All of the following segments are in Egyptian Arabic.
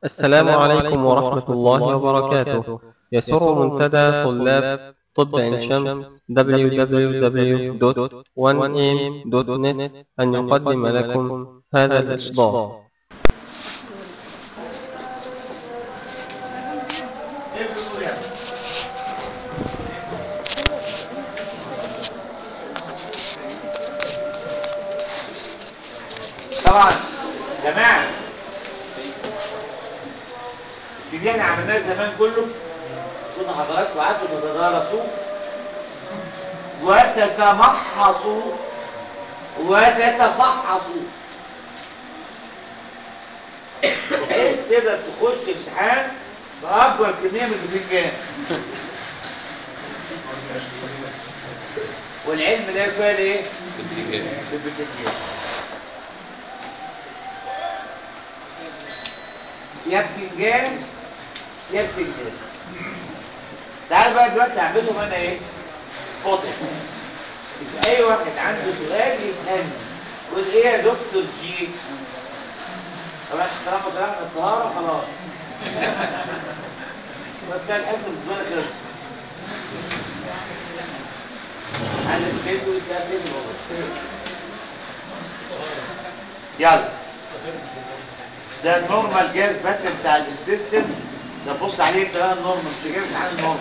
السلام عليكم ورحمة الله وبركاته يسر منتدى طلاب طب عين شمس www.1am.net أن يقدم لكم هذا الإصدار طبعا جماعة السي دي احنا عملناه زمان كله كنا حضراتكم قعدتوا تتدارسوه وتتمحصوا وتتفحصوا بحيث تقدر تخش امتحان بأكبر كمية من البتنجان والعلم لا يقال ايه؟ بالبتنجان يا بتنجان يا بتنجان تعال بقى دلوقتي هعملهم انا ايه سبوتنج اذا اي واحد عنده سؤال يسالني يقول ايه يا دكتور جي طبعا طالما شرحنا الطهاره خلاص وبتاع الاخر بالنسبه لي خلص عايز تبدو يسال لي يلا ده النورمال جاز باتن بتاع الانتستين ده بص عليه ده النورمال مش جايب امتحان النورمال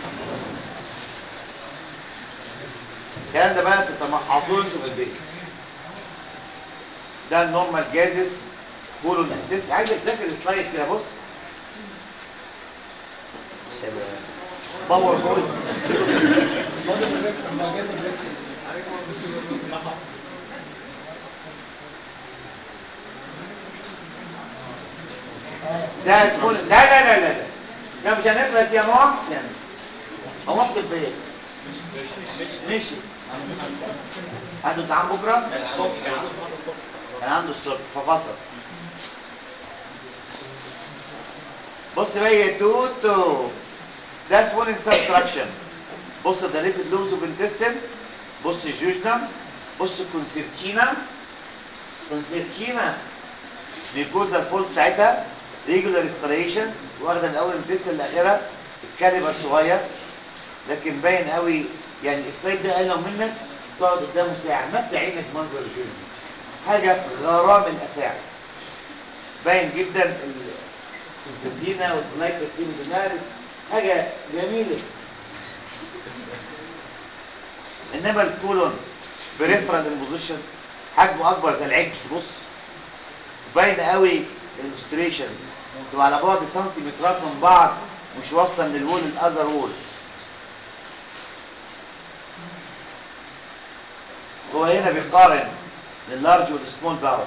الكلام ده بقى تتمحصوه انتوا في البيت ده النورمال جازس كولو الانتست عايزك تذاكر السلايد كده بص سلام باور بوينت ده اسمه لا لا لا لا لا ده مش هنخلص يا محسن هو محسن فين؟ مشي عنده امتحان بكره؟ كان عنده الصبح ففصل بص بقى يا توتو ده اسمه سبتراكشن بص دليت اللوز اوف انتستين بص الجوجنم بص الكونسيرتينا كونسيرتينا ميكوزا الفول بتاعتها ريجولار ريستريشنز واخده من اول الديستال لاخرها الكاليبر صغير لكن باين قوي يعني السلايد ده قال لو منك تقعد قدامه ساعه مد عينك منظر الفيلم حاجه غرام الافاعي باين جدا الكونسنتينا والجلايكوسيم ديناريس حاجه جميله انما الكولون بريفرال امبوزيشن حجمه اكبر زي العجل بص باين قوي الالستريشنز تبقى على بعد سنتيمترات من بعض مش واصله من الوول للاذر وول هو هنا بيقارن اللارج والسمول باول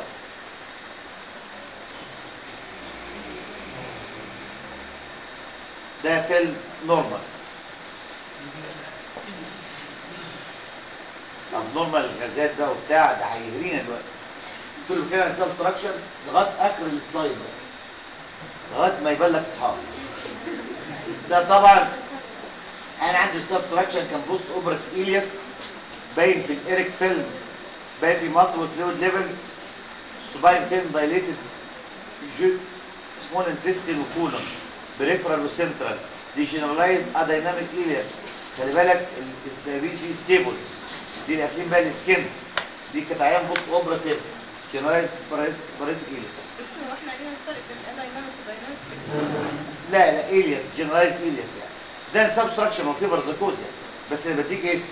ده فيلم نورمال طب نورمال الغازات بقى وبتاع ده هيهرينا دلوقتي كله كده عن سبستراكشن لغايه اخر السلايد ده لغايه ما يبان لك اصحاب ده طبعا انا عندي سبستراكشن كان بوست اوبرت في الياس باين في الايريك فيلم باين في مالتيبل فلويد ليفلز السوباين فيلم دايليتد سمول انتستين وكولون بريفرال وسنترال دي جنرالايزد اديناميك الياس خلي بالك الدايبيز دي ستيبلز دي اللي قافلين بقى السكين دي كانت عيان بوست اوبراتيف جنرالايزد باريتيك الياس دكتور واحنا عايزين نفرق بين الدايناميك والدايناميك لا لا الياس جنرالايز الياس يعني ده سبستراكشن وكيفر ذا كوز يعني بس اللي بديك ايش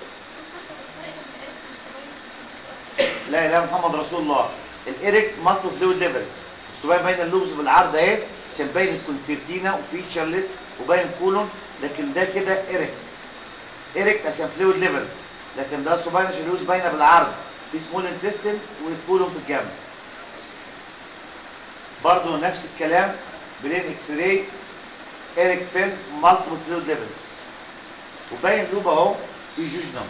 لا لا محمد رسول الله الايريك مالتو فلويد ليفلز الصبايا باين اللوبز بالعرض اهي عشان باين الكونسيرتينا وفيتشرلس وباين كولون لكن ده كده ايريكت ايريكت عشان فلويد ليفلز لكن ده الصبايا عشان اللوبز باينه بالعرض في سمول انتستين وكولون في الجنب برضه نفس الكلام بلين اكس راي ايريك فيلم مالتيبل فلويد ليفلز وباين لوب اهو في جوجنم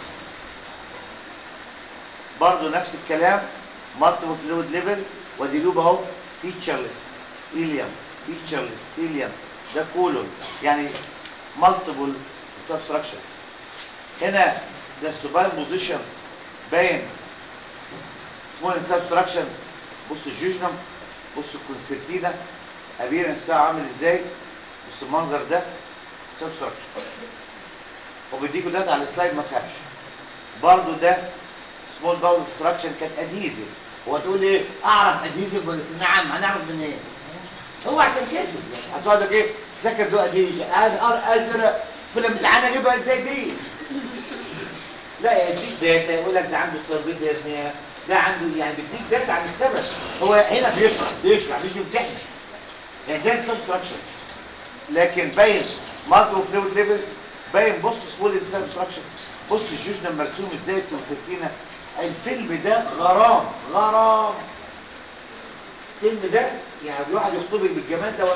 برضه نفس الكلام مالتيبل فلويد ليفلز ودي لوب اهو فيتشرلس اليم فيتشرلس اليم ده كولون يعني مالتيبل سبستراكشن هنا ده السوباين بوزيشن باين سمول سبستراكشن بص الجوجنم بص الكونسرتينا ابيرنس بتاعه عامل ازاي بص المنظر ده سبستراكشر وبيديكوا داتا على السلايد ما تخافش برضو ده سمول باول اوبستراكشن كانت ادهيزف هو تقول ايه اعرف ادهيزف ولا س- نعم هنعرف منين إيه؟ هو عشان كده يعني اصل لك ايه ذاكر دو ادهيزف انا ار في الامتحان اجيبها ازاي دي لا يديك داتا يقول لك ده عنده ستاربيت هيرنيا ده عنده يعني بيديك داتا عن السبب هو هنا بيشرح بيشرح مش بيمتحن يعني ده سبستراكشن لكن باين ماكرو فلويد ليفلز باين بص سمول سبستراكشن بص الجوجنا مرسوم ازاي الكونسرتينا الفيلم ده غرام غرام الفيلم ده يعني الواحد يخطبك بالجمال ده ولا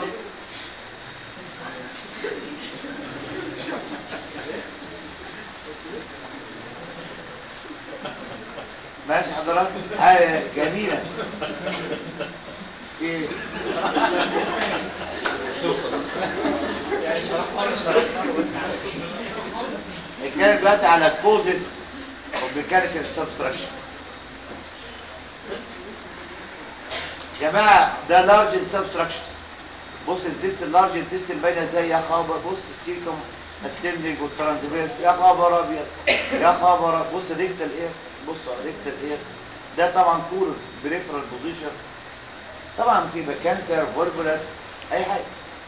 ماشي حضرتك حاجه جميله ايه نتكلم دلوقتي على الكوزز اوف ميكانيكال سبستراكشن جماعه ده لارج سبستراكشن بص الديست اللارج الديست باينه ازاي يا خبر بص السيكم السندنج والترانسفيرس يا خبر ابيض يا خبر بص ريكتال ايه بص ريكتال ايه ده طبعا كور بريفرال بوزيشن طبعا كده كانسر فوربولاس اي حاجه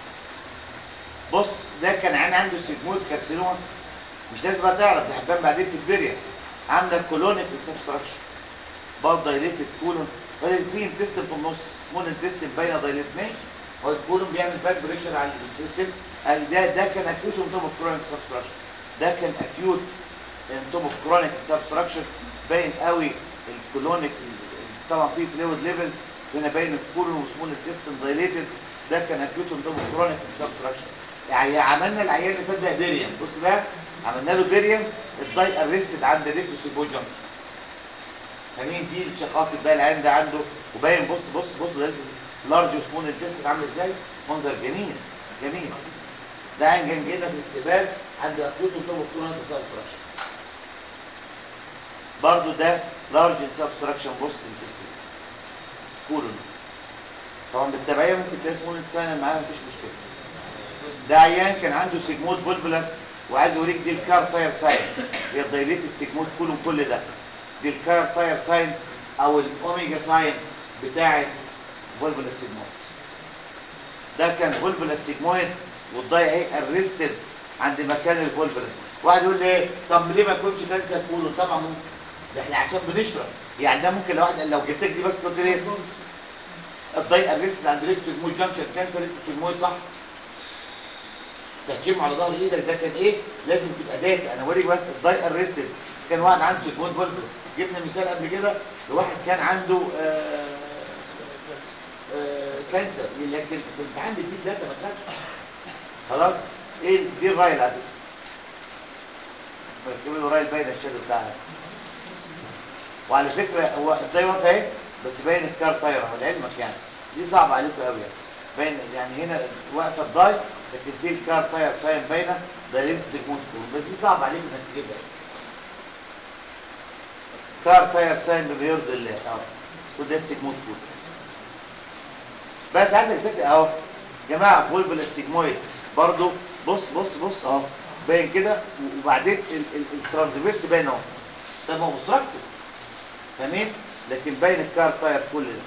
بص ده كان عين عنده سيجمويد كارسينوما مش لازم بقى تعرف دي هتبان بعدين في البريا عامله كولونيك سبستراكشن برضه دايليتد كولون وبعدين في انتستين في النص سمول انتستين باينه دايليت ماشي هو الكولون بيعمل باك بريشر على الانتستين قال ده ده كان اكيوت انتوم اوف كرونيك سبستراكشن ده كان اكيوت انتوم اوف كرونيك سبستراكشن باين قوي الكولونيك طبعا في فلويد ليفلز هنا باين الكولون وسمول انتستين دايليتد ده كان اكيوت انتوم اوف كرونيك سبستراكشن يعني عملنا العيان اللي فات ده بيريم بص بقى عملنا له بيريم الداي ارستد عند ريكوسيبو جانكشن فاهمين دي الشخاص بقى العين ده عنده وباين بص بص بص ده لارج وسمول انتستين عامل ازاي منظر جميل جميل ده عين كان جينا في الاستقبال عنده اكيوت انتوم اوف كرونيك سبستراكشن برضو ده لارج سبستراكشن بص انتستين كولون طبعا بالتبعيه ممكن تلاقي سمول انتستين معاه مفيش مشكله ده عيان كان عنده سيجمود فولفولاس وعايز اوريك دي الكار تاير ساين هي الدايليتد سيجمود كولون كل ده دي الكار تاير ساين او الاوميجا ساين بتاعه فولفولاس سيجمود ده كان فولفولاس سيجمويد والضايع ايه ارستد عند مكان الفولفولاس واحد يقول لي ايه طب ليه ما يكونش كانسر كولون طبعا ممكن ده احنا عشان بنشرب يعني ده ممكن لو واحد لو جبت لك دي بس قلت لي ايه الضايع ارستد عند ريكتو سيجمويد جانكشن كانسر ريكتو سيجمويد صح تهجمه على ظهر ايدك ده كان ايه لازم تبقى داتا انا بوريك بس الداي ارستد كان واحد عنده سيكون فولفس جبنا مثال قبل كده لواحد كان عنده آه آه كانسر لكن في الامتحان بيديك داتا ما تخافش خلاص ايه دي الرايل على فكره بركب له رايل باين الشادو بتاعها وعلى فكره هو الداي واقفه اهي بس باين الكار طايره لعلمك يعني دي صعبه عليكم قوي يعني باين يعني هنا واقفه الداي لكن في الكار تاير ساين باينه ده لينس سيجموند كول بس دي صعب عليك انك تجيبها كار تاير ساين بما يرضي الله اه وده السيجموند كول بس عايزك تذاكر اهو جماعه فولفل السيجمويد برضو بص بص بص اهو باين كده وبعدين الترانسفيرس باين اهو ده ما هو مستركتور فاهمين لكن باين الكار تاير كل ده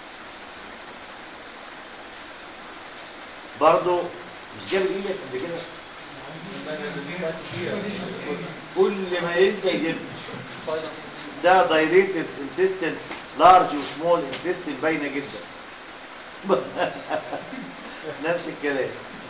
برضو مش جاب الإلياس قبل كده كل ما ينسى يجيب ده دايليتد انتستين لارج وسمول انتستين باينه جدا نفس الكلام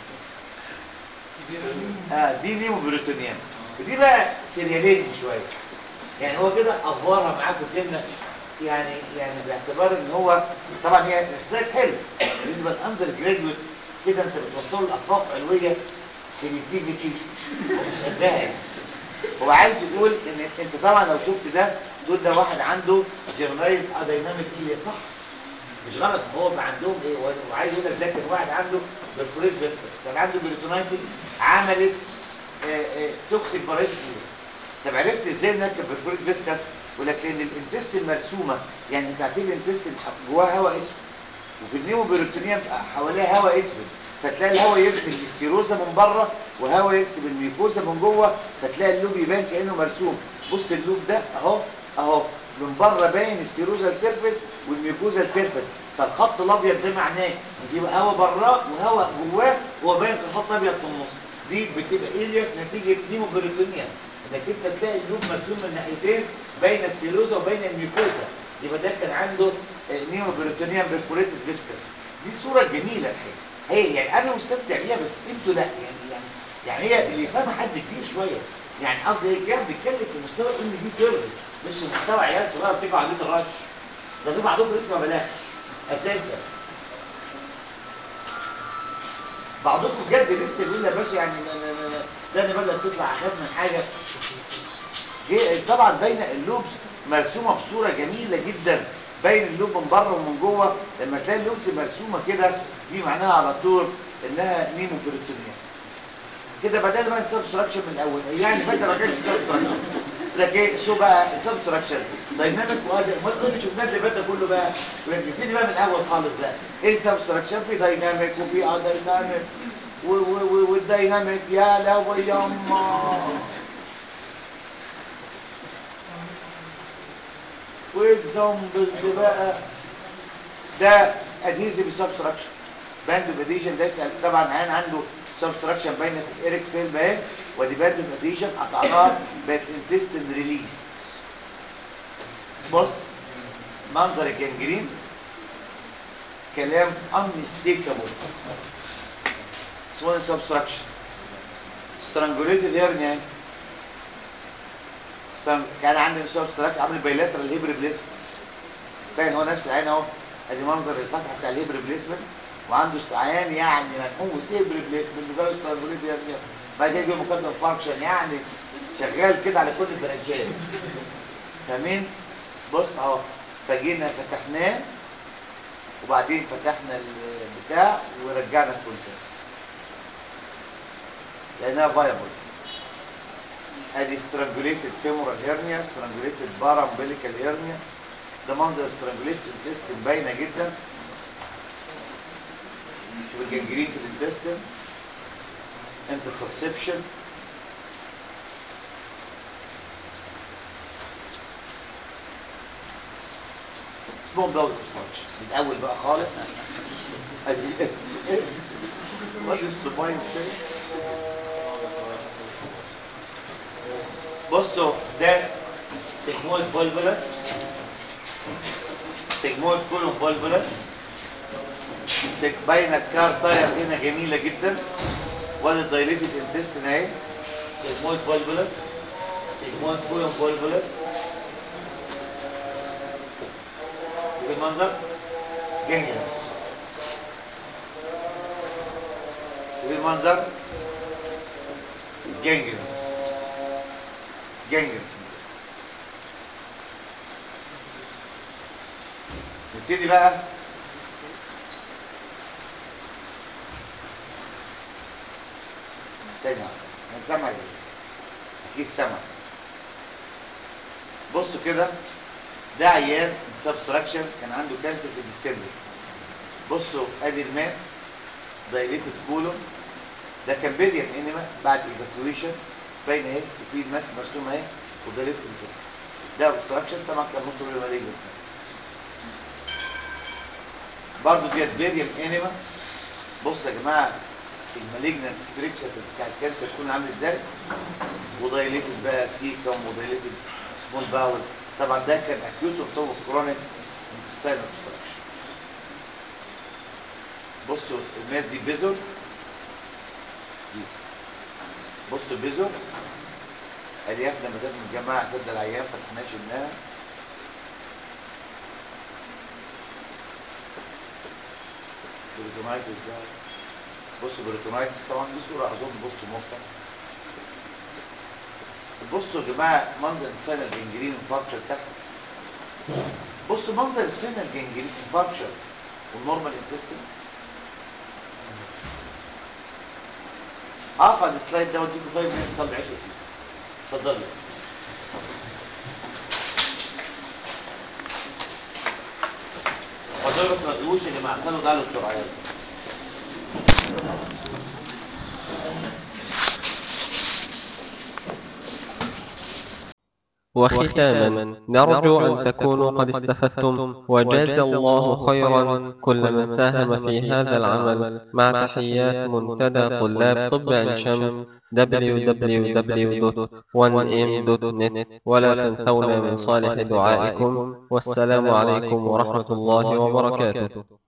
اه دي نيمو بريتونيام ودي بقى سيرياليزم شويه يعني هو كده افورها معاكم سنه يعني يعني باعتبار ان هو طبعا هي سلايد حلو بالنسبه للاندر جراديويت كده انت بتوصله لافاق علويه كريتيفيتي ومش قدها يعني هو عايز يقول ان انت طبعا لو شفت ده دول ده واحد عنده جرنايز دايناميك ايه صح مش غلط هو بقى عندهم ايه هو عايز يقول لك ده كان واحد عنده برفوريت فيسكس كان عنده بريتونايتس عملت توكسيك بارايت ايليس طب عرفت ازاي انها كانت برفوريت فيسكس ولكن الانتستين مرسومه يعني انت عارفين الانتستين جواها هواء اسود وفي النيموبيروتونيوم حواليها هواء اسود فتلاقي الهواء يرسم السيروزا من بره وهواء يرسم الميكوزا من جوه فتلاقي اللوب يبان كانه مرسوم بص اللوب ده اهو اهو من بره باين السيروزا سيرفيس والميكوزا سيرفيس فالخط الابيض ده معناه ان في هواء براه وهواء جواه هو باين كخط ابيض في النص دي بتبقى الياس نتيجه نيموبيروتونيوم انك انت تلاقي اللوب مرسوم من ناحيتين بين السيروزا وبين الميكوزا يبقى ده كان عنده نيموبيروتونيوم بيرفوريتد فيسكس دي صوره جميله الحقيقه هي يعني انا مستمتع بيها بس انتوا لا يعني يعني يعني هي اللي يفهمها حد كبير شويه يعني قصدي هي كان بيتكلم في مستوى ان دي سر مش مستوى عيال صغيره بتيجوا على بيت الرش ده في بعضكم لسه ما بلاش اساسا بعضكم بجد لسه بيقول يا باشا يعني ما- ما- ما- ده انا بدات تطلع اخاف من حاجه جه- طبعا بين اللوبس مرسومه بصوره جميله جدا بين اللوب من بره ومن جوه لما تلاقي اللوبس مرسومه كده دي معناها على طول انها نيمو بيروتونيا كده بدل بقى سبستراكشن من الاول يعني فانت ما كانش سبستراكشن لكن ايه شو بقى سبستراكشن دايناميك وادي ما كنا شفناه اللي فات ده كله بقى نبتدي بقى من الاول خالص بقى ايه السبستراكشن في دايناميك وفي ادايناميك و- و- و- والدايناميك يا لو يما واكزامبلز بقى ده ادهيزيف سبستراكشن باند اوف اديشن ده يسال طبعا عين عنده سبستراكشن باينه في الايريك فيلم اهي ودي باند اوف اديشن قطعناها بقت انتستين ريليست بص منظر الجنجرين كلام unmistakable اسمه سبستراكشن strangulated hernia سم- كان عندي سبستراكشن عامل بايلاترال هيب ريبليسمنت باين هو نفس العين اهو ادي منظر الفتحه بتاع الهيب ريبليسمنت وعنده عيان يعني منحوت هيب ريبليسمنت وجاله سترانجوليت يعني بعد كده يجي مقدم فانكشن يعني شغال كده على كل البرانشات فاهمين بص اهو فجينا فتحناه وبعدين فتحنا البتاع ورجعنا الكونتين لانها فايبل ادي سترانجوليتد فيمورال هيرنيا سترانجوليتد بارامبليكال هيرنيا ده منظر سترانجوليتد انتستين باينه جدا شوف الجنجرين في الانتستين انت سسبشن سمول باول ديستراكشن من الاول بقى خالص ادي وادي السباين بصوا ده سيجمويد فولفولاس سيجمويد كولوم فولفولاس سيج باينه الكار تاير هنا جميله جدا وادي الدايليتد انتستين اهي سيجمويد فولفولاس سيجمويد كولوم فولفولاس بالمنظر جنجلس بالمنظر جنجلس جنجلس نبتدي بقى ثانية واحدة هنسمع ايه؟ اكيد سمع بصوا كده ده عيان سبستراكشن كان عنده كانسر في الديسمبر بصوا ادي الماس دايليتد كولون ده كان بيريم انيما بعد ايفاكويشن باين اهي وفي الماس مرسوم اهي ودايليتد الجسم ده اوبستراكشن طبعا كان نص مليون مالجنت برضه ديت بيريم انيما بصوا يا جماعه المالجنت ستريكشر بتاع الكانسر تكون عامل ازاي ودايليتد بقى سيكم ودايليتد سمول باول طبعا ده كان اكيوت اوف اوف كرونيك انتستاينال اوبستراكشن بصوا الماس دي بيزول دي بصوا بيزول الياف لما كانت متجمعه سد العيان فتحناها شلناها بريتونايتس بقى بصوا بريتونايتس طبعا دي صوره اظن بوست مورتم بصوا يا جماعه منظر السنه الجنجرين انفاركشر تحت بصوا منظر السنه الجنجرين انفاركشر والنورمال انتستين اقف على السلايد ده واديكم 5 minutes صلي عشاء فيه اتفضلوا اتفضلوا بس ما تقولوش يا جماعه صلوا ده على بسرعه يلا وختاما نرجو أن تكونوا قد استفدتم وجاز الله خيرا كل من ساهم في هذا العمل مع تحيات منتدى طلاب طب عين شمس www.1m.net ولا تنسونا من صالح دعائكم والسلام عليكم ورحمة الله وبركاته